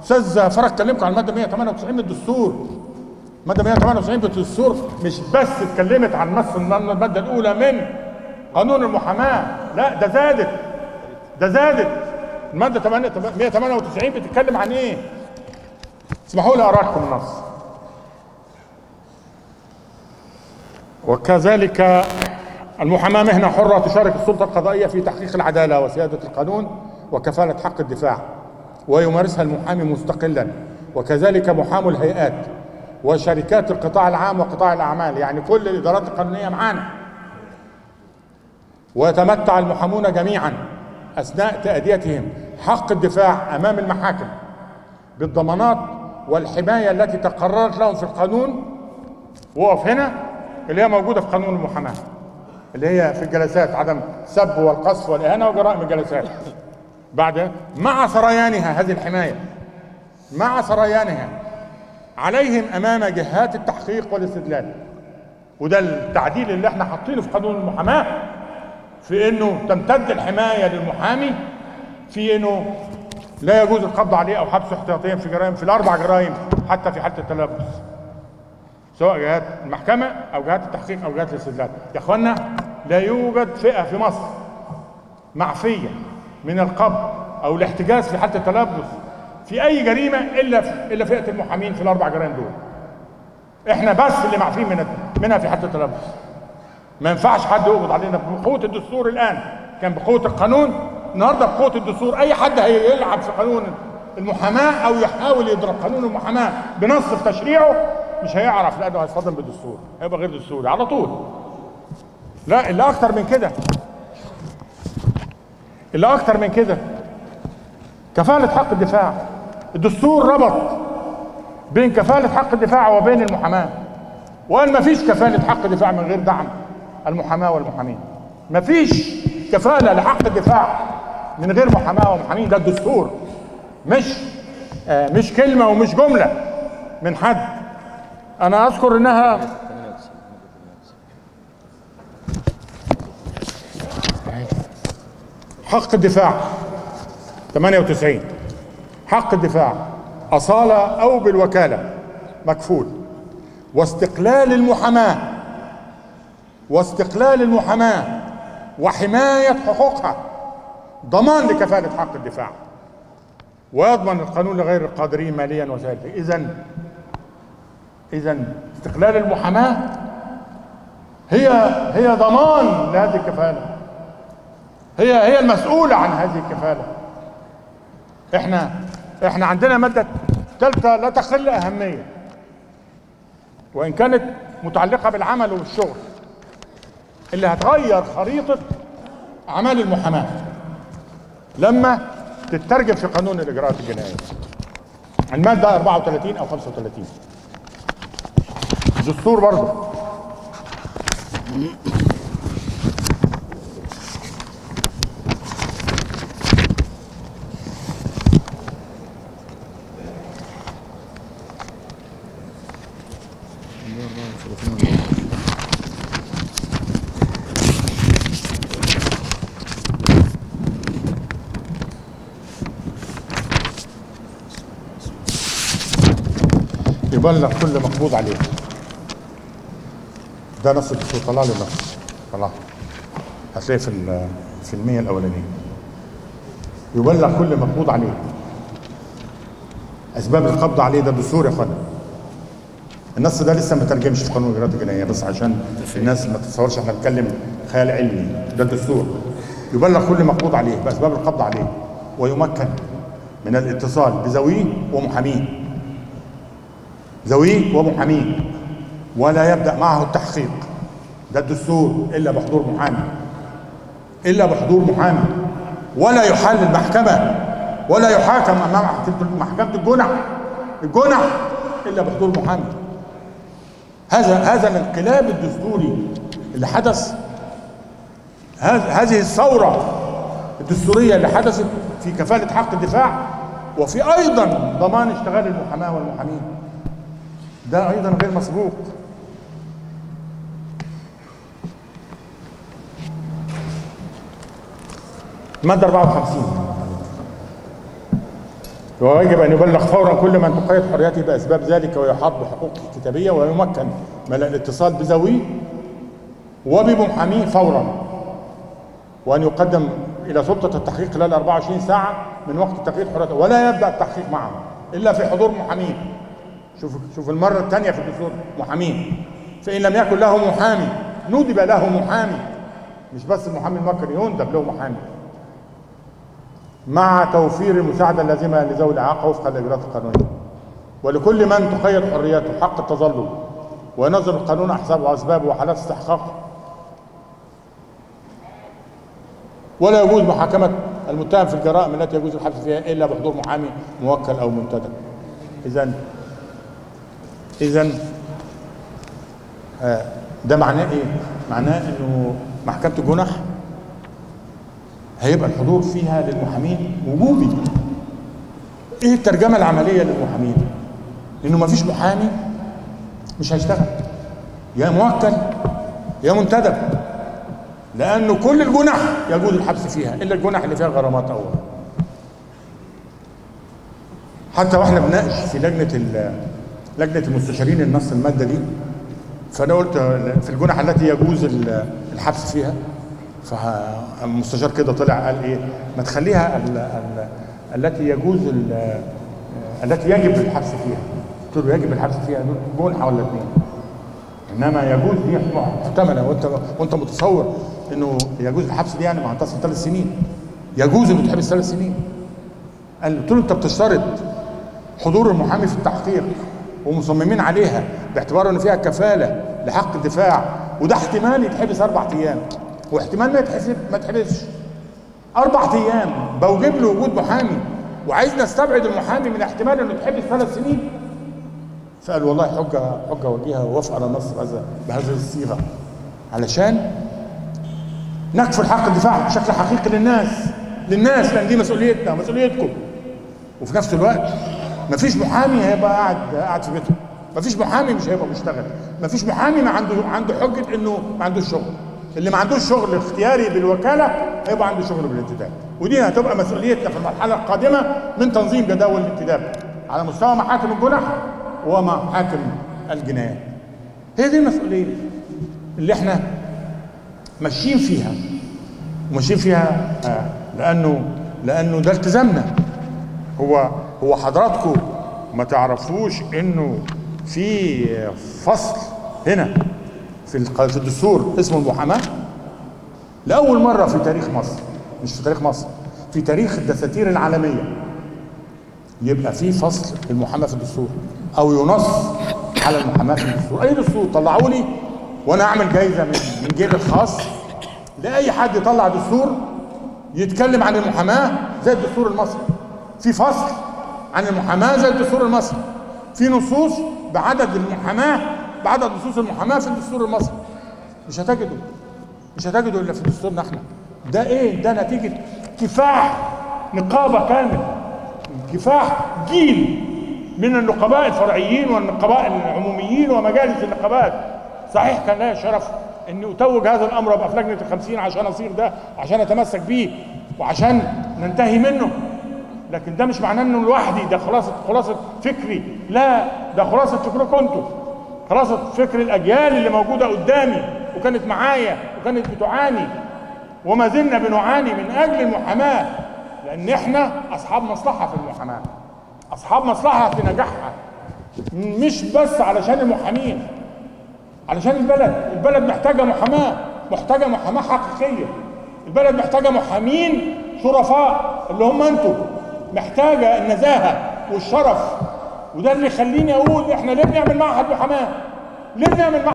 استاذ فرج كلمكم عن الماده 198 من الدستور الماده 198 من الدستور مش بس اتكلمت عن نص الماده الاولى من قانون المحاماه لا ده زادت ده زادت الماده 8 198 بتتكلم عن ايه اسمحوا لي اقرا لكم النص وكذلك المحاماه مهنه حره تشارك السلطه القضائيه في تحقيق العداله وسياده القانون وكفاله حق الدفاع ويمارسها المحامي مستقلا وكذلك محامو الهيئات وشركات القطاع العام وقطاع الاعمال يعني كل الادارات القانونيه معانا ويتمتع المحامون جميعا اثناء تاديتهم حق الدفاع امام المحاكم بالضمانات والحمايه التي تقررت لهم في القانون وقف هنا اللي هي موجوده في قانون المحاماه اللي هي في الجلسات عدم السب والقذف والاهانه وجرائم الجلسات بعد مع سريانها هذه الحمايه مع سريانها عليهم امام جهات التحقيق والاستدلال وده التعديل اللي احنا حاطينه في قانون المحاماه في انه تمتد الحمايه للمحامي في انه لا يجوز القبض عليه او حبسه احتياطيا في جرائم في الاربع جرائم حتى في حاله التلبس سواء جهات المحكمه او جهات التحقيق او جهات الاستدلال يا اخوانا لا يوجد فئه في مصر معفيه من القبض او الاحتجاز في حاله التلبس في اي جريمه الا في الا فئه المحامين في الاربع جرائم دول احنا بس اللي معفين من منها في حاله التلبس ما ينفعش حد يقبض علينا بقوه الدستور الان كان بقوه القانون النهارده بقوه الدستور اي حد هيلعب في قانون المحاماه او يحاول يضرب قانون المحاماه بنص في تشريعه مش هيعرف لانه هيصطدم بالدستور هيبقى غير دستوري على طول لا اللي اكتر من كده اللي اكتر من كده كفاله حق الدفاع الدستور ربط بين كفاله حق الدفاع وبين المحاماه وقال ما فيش كفاله حق دفاع من غير دعم المحاماه والمحامين ما فيش كفاله لحق الدفاع من غير محاماه ومحامين ده الدستور مش آه مش كلمه ومش جمله من حد انا اذكر انها حق الدفاع 98 حق الدفاع أصالة أو بالوكالة مكفول واستقلال المحاماة واستقلال المحاماة وحماية حقوقها ضمان لكفالة حق الدفاع ويضمن القانون لغير القادرين ماليا وسائل إذا إذا استقلال المحاماة هي هي ضمان لهذه الكفالة هي هي المسؤولة عن هذه الكفالة احنا احنا عندنا مادة ثالثة لا تقل أهمية وإن كانت متعلقة بالعمل والشغل اللي هتغير خريطة أعمال المحاماة لما تترجم في قانون الإجراءات الجنائية المادة 34 أو 35 دستور برضه يبلغ كل مقبوض عليه ده نص الدستور طلع لي النص طلع هتلاقيه في ال- في المية الأولانية يبلغ كل مقبوض عليه أسباب القبض عليه ده دستور يا اخوانا النص ده لسه ما ترجمش في قانون الإجراءات الجنائية بس عشان الناس ما تتصورش احنا بنتكلم خيال علمي ده الدستور يبلغ كل مقبوض عليه بأسباب القبض عليه ويمكن من الاتصال بذويه ومحاميه ذويه ومحاميه ولا يبدأ معه التحقيق ده الدستور إلا بحضور محامي إلا بحضور محامي ولا يحال المحكمة ولا يحاكم أمام محكمة الجنح الجنح إلا بحضور محامي هذا هذا الانقلاب الدستوري اللي حدث هذ- هذه الثورة الدستورية اللي حدثت في كفالة حق الدفاع وفي أيضا ضمان اشتغال المحاماة والمحامين ده ايضا غير مسبوق مادة 54 ويجب ان يبلغ فورا كل من تقيد حريته باسباب ذلك ويحاط بحقوقه الكتابيه ويمكن من الاتصال بذويه وبمحاميه فورا وان يقدم الى سلطه التحقيق خلال 24 ساعه من وقت تقييد حريته ولا يبدا التحقيق معه الا في حضور محامين شوف شوف المره الثانيه في الدستور محامين فان لم يكن له محامي ندب له محامي مش بس المحامي المكري يندب له محامي مع توفير المساعده اللازمه لذوي الاعاقه وفق الاجراءات القانونيه ولكل من تقيد حريته حق التظلم وينظر القانون احسابه واسبابه وحالات استحقاقه ولا يجوز محاكمة المتهم في الجرائم التي يجوز الحبس فيها إلا بحضور محامي موكل أو منتدب إذا إذا آه، ده معناه إيه؟ معناه إنه محكمة الجنح هيبقى الحضور فيها للمحامين وجوبي إيه الترجمة العملية للمحامين؟ إنه مفيش محامي مش هيشتغل يا موكل يا منتدب لانه كل الجنح يجوز الحبس فيها الا الجنح اللي فيها غرامات اول حتى واحنا بنناقش في لجنه ال- لجنه المستشارين النص الماده دي فانا قلت في الجنح التي يجوز ال- الحبس فيها فالمستشار كده طلع قال ايه ما تخليها ال ال التي يجوز ال- التي يجب الحبس فيها قلت له يجب الحبس فيها جنحه ولا اثنين انما يجوز دي محتمله وانت وانت متصور انه يجوز الحبس دي يعني ما هتصل ثلاث سنين يجوز انه تحبس ثلاث سنين قال قلت له انت بتشترط حضور المحامي في التحقيق ومصممين عليها باعتبار ان فيها كفاله لحق الدفاع وده احتمال يتحبس اربع ايام واحتمال ما يتحسب ما يتحبسش اربع ايام بوجب له وجود محامي وعايز نستبعد المحامي من احتمال انه يتحبس ثلاث سنين فقال والله حجه حجه وجيهه ووافق على النص بهذا بهذه الصيغه علشان نكفل حق الدفاع بشكل حقيقي للناس للناس لان دي مسؤوليتنا مسؤوليتكم وفي نفس الوقت مفيش محامي هيبقى قاعد قاعد في بيته مفيش محامي مش هيبقى مشتغل مفيش محامي ما عنده عنده حجه انه ما عندوش شغل اللي ما عندوش شغل اختياري بالوكاله هيبقى عنده شغل بالانتداب ودي هتبقى مسؤوليتنا في المرحله القادمه من تنظيم جداول الانتداب على مستوى محاكم الجنح ومحاكم الجنايات هي دي المسؤوليه اللي احنا ماشيين فيها وماشيين فيها آه لانه لانه ده التزامنا هو هو حضراتكم ما تعرفوش انه في فصل هنا في الق- في الدستور اسمه المحاماه لاول مره في تاريخ مصر مش في تاريخ مصر في تاريخ الدساتير العالميه يبقى في فصل المحاماه في الدستور او ينص على المحاماه في الدستور اي دستور طلعوا لي وانا اعمل جايزه من من جيبي الخاص لاي حد يطلع دستور يتكلم عن المحاماه زي الدستور المصري في فصل عن المحاماه زي الدستور المصري في نصوص بعدد المحاماه بعدد نصوص المحاماه في الدستور المصري مش هتجدوا مش هتجدوا الا في دستورنا احنا ده ايه ده نتيجه كفاح نقابه كامل كفاح جيل من النقباء الفرعيين والنقباء العموميين ومجالس النقابات صحيح كان لها شرف اني اتوج هذا الامر ابقى في لجنه الخمسين عشان اصير ده عشان اتمسك بيه وعشان ننتهي منه لكن ده مش معناه انه لوحدي ده خلاصه خلاصه فكري لا ده خلاصه فكركم انتم خلاصه فكر الاجيال اللي موجوده قدامي وكانت معايا وكانت بتعاني وما زلنا بنعاني من اجل المحاماه لان احنا اصحاب مصلحه في المحاماه اصحاب مصلحه في نجاحها مش بس علشان المحامين علشان البلد البلد محتاجه محاماه محتاجه محاماه حقيقيه البلد محتاجه محامين شرفاء اللي هم انتم محتاجه النزاهه والشرف وده اللي يخليني اقول احنا ليه بنعمل معهد محاماه ليه بنعمل معهد